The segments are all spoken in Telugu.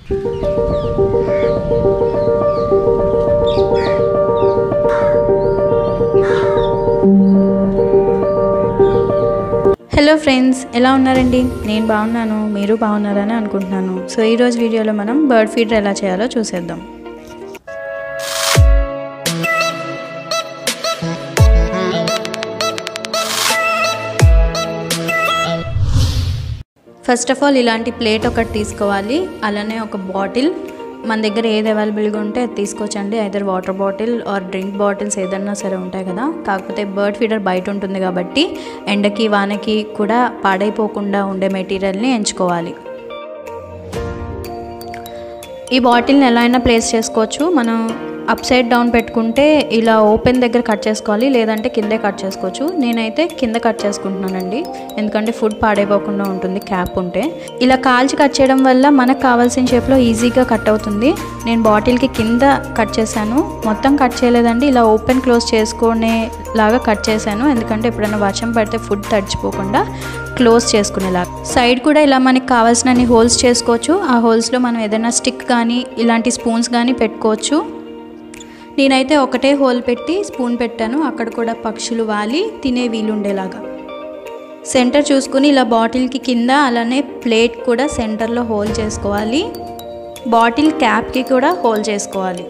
హలో ఫ్రెండ్స్ ఎలా ఉన్నారండి నేను బాగున్నాను మీరు బాగున్నారని అనుకుంటున్నాను సో ఈరోజు వీడియోలో మనం బర్డ్ ఫీడర్ ఎలా చేయాలో చూసేద్దాం ఫస్ట్ ఆఫ్ ఆల్ ఇలాంటి ప్లేట్ ఒకటి తీసుకోవాలి అలానే ఒక బాటిల్ మన దగ్గర ఏది అవైలబుల్గా ఉంటే అది తీసుకోవచ్చండి either water bottle or drink bottles ఏదన్నా సరే ఉంటాయి కదా కాకపోతే బర్డ్ ఫీడర్ బయట ఉంటుంది కాబట్టి ఎండకి వానకి కూడా పాడైపోకుండా ఉండే మెటీరియల్ని ఎంచుకోవాలి ఈ బాటిల్ని ఎలా అయినా ప్లేస్ చేసుకోవచ్చు మనం అప్ సైడ్ డౌన్ పెట్టుకుంటే ఇలా ఓపెన్ దగ్గర కట్ చేసుకోవాలి లేదంటే కిందే కట్ చేసుకోవచ్చు నేనైతే కింద కట్ చేసుకుంటున్నానండి ఎందుకంటే ఫుడ్ పాడైపోకుండా ఉంటుంది క్యాప్ ఉంటే ఇలా కాల్చి కట్ చేయడం వల్ల మనకు కావాల్సిన షేప్లో ఈజీగా కట్ అవుతుంది నేను బాటిల్కి కింద కట్ చేశాను మొత్తం కట్ చేయలేదండి ఇలా ఓపెన్ క్లోజ్ చేసుకునే లాగా కట్ చేశాను ఎందుకంటే ఎప్పుడైనా వర్షం పడితే ఫుడ్ తడిచిపోకుండా క్లోజ్ చేసుకునేలా సైడ్ కూడా ఇలా మనకి కావాల్సినన్ని హోల్స్ చేసుకోవచ్చు ఆ హోల్స్లో మనం ఏదైనా స్టిక్ కానీ ఇలాంటి స్పూన్స్ కానీ పెట్టుకోవచ్చు నేనైతే ఒకటే హోల్ పెట్టి స్పూన్ పెట్టాను అక్కడ కూడా పక్షులు వాలి తినే వీలుండేలాగా సెంటర్ చూసుకుని ఇలా బాటిల్కి కింద అలానే ప్లేట్ కూడా సెంటర్లో హోల్ చేసుకోవాలి బాటిల్ క్యాప్కి కూడా హోల్ చేసుకోవాలి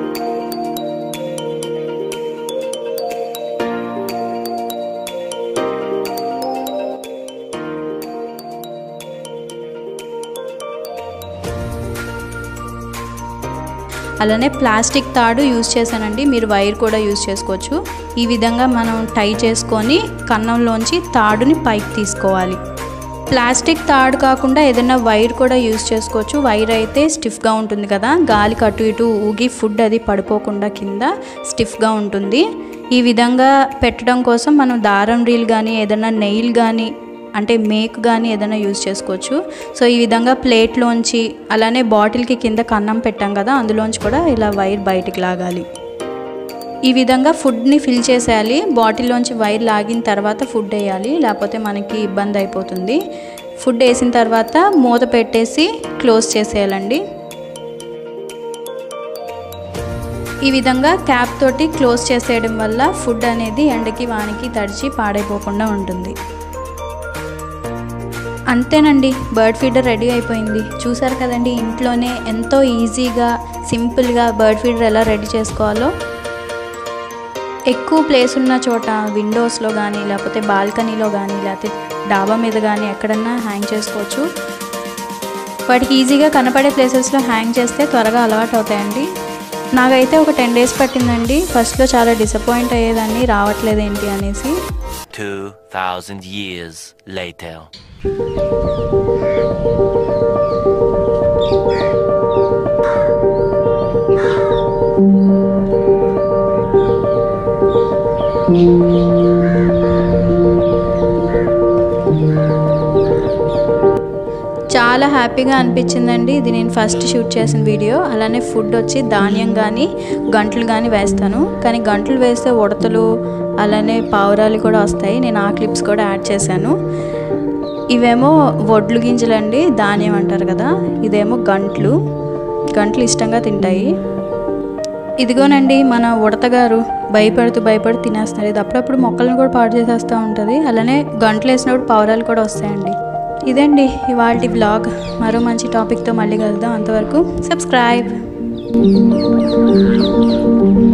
అలానే ప్లాస్టిక్ తాడు యూజ్ చేశానండి మీరు వైర్ కూడా యూజ్ చేసుకోవచ్చు ఈ విధంగా మనం టై చేసుకొని కన్నంలోంచి తాడుని పైకి తీసుకోవాలి ప్లాస్టిక్ తాడు కాకుండా ఏదైనా వైర్ కూడా యూజ్ చేసుకోవచ్చు వైర్ అయితే స్టిఫ్గా ఉంటుంది కదా గాలికి అటు ఇటు ఊగి ఫుడ్ అది పడిపోకుండా కింద స్టిఫ్గా ఉంటుంది ఈ విధంగా పెట్టడం కోసం మనం దారం రీల్ కానీ ఏదైనా నెయిల్ కానీ అంటే మేక్ కానీ ఏదైనా యూజ్ చేసుకోవచ్చు సో ఈ విధంగా ప్లేట్లోంచి అలానే బాటిల్కి కింద కన్నం పెట్టాం కదా అందులోంచి కూడా ఇలా వైర్ బయటికి లాగాలి ఈ విధంగా ఫుడ్ని ఫిల్ చేసేయాలి బాటిల్లోంచి వైర్ లాగిన తర్వాత ఫుడ్ వేయాలి లేకపోతే మనకి ఇబ్బంది అయిపోతుంది ఫుడ్ వేసిన తర్వాత మూత పెట్టేసి క్లోజ్ చేసేయాలండి ఈ విధంగా క్యాప్ తోటి క్లోజ్ చేసేయడం వల్ల ఫుడ్ అనేది ఎండకి వానికి తడిచి పాడైపోకుండా ఉంటుంది అంతేనండి బర్డ్ ఫీడర్ రెడీ అయిపోయింది చూసారు కదండి ఇంట్లోనే ఎంతో ఈజీగా సింపుల్గా బర్డ్ ఫీడర్ ఎలా రెడీ చేసుకోవాలో ఎక్కువ ప్లేస్ ఉన్న చోట విండోస్లో కానీ లేకపోతే బాల్కనీలో కానీ లేకపోతే డాబా మీద కానీ ఎక్కడన్నా హ్యాంగ్ చేసుకోవచ్చు వాటికి ఈజీగా కనపడే ప్లేసెస్లో హ్యాంగ్ చేస్తే త్వరగా అలవాటు అవుతాయండి నాకైతే ఒక టెన్ డేస్ పట్టిందండి ఫస్ట్లో చాలా డిసప్పాయింట్ అయ్యేదాన్ని రావట్లేదు ఏంటి అనేసి 2000 years later. చాలా హ్యాపీగా అనిపించిందండి ఇది నేను ఫస్ట్ షూట్ చేసిన వీడియో అలానే ఫుడ్ వచ్చి ధాన్యం కానీ గంటలు కానీ వేస్తాను కానీ గంటలు వేస్తే ఉడతలు అలానే పావురాలు కూడా వస్తాయి నేను ఆ క్లిప్స్ కూడా యాడ్ చేశాను ఇవేమో వడ్లు గింజలండి ధాన్యం అంటారు కదా ఇదేమో గంటలు గంటలు ఇష్టంగా తింటాయి ఇదిగోనండి మన ఉడతగారు భయపడుతూ భయపడుతూ తినేస్తున్నారు ఇది అప్పుడప్పుడు మొక్కలను కూడా పాడు చేసేస్తూ ఉంటుంది అలానే గంటలు వేసినప్పుడు పావురాలు కూడా వస్తాయండి ఇదండి ఇవాళ బ్లాగ్ మరో మంచి టాపిక్తో మళ్ళీ కలుద్దాం అంతవరకు సబ్స్క్రైబ్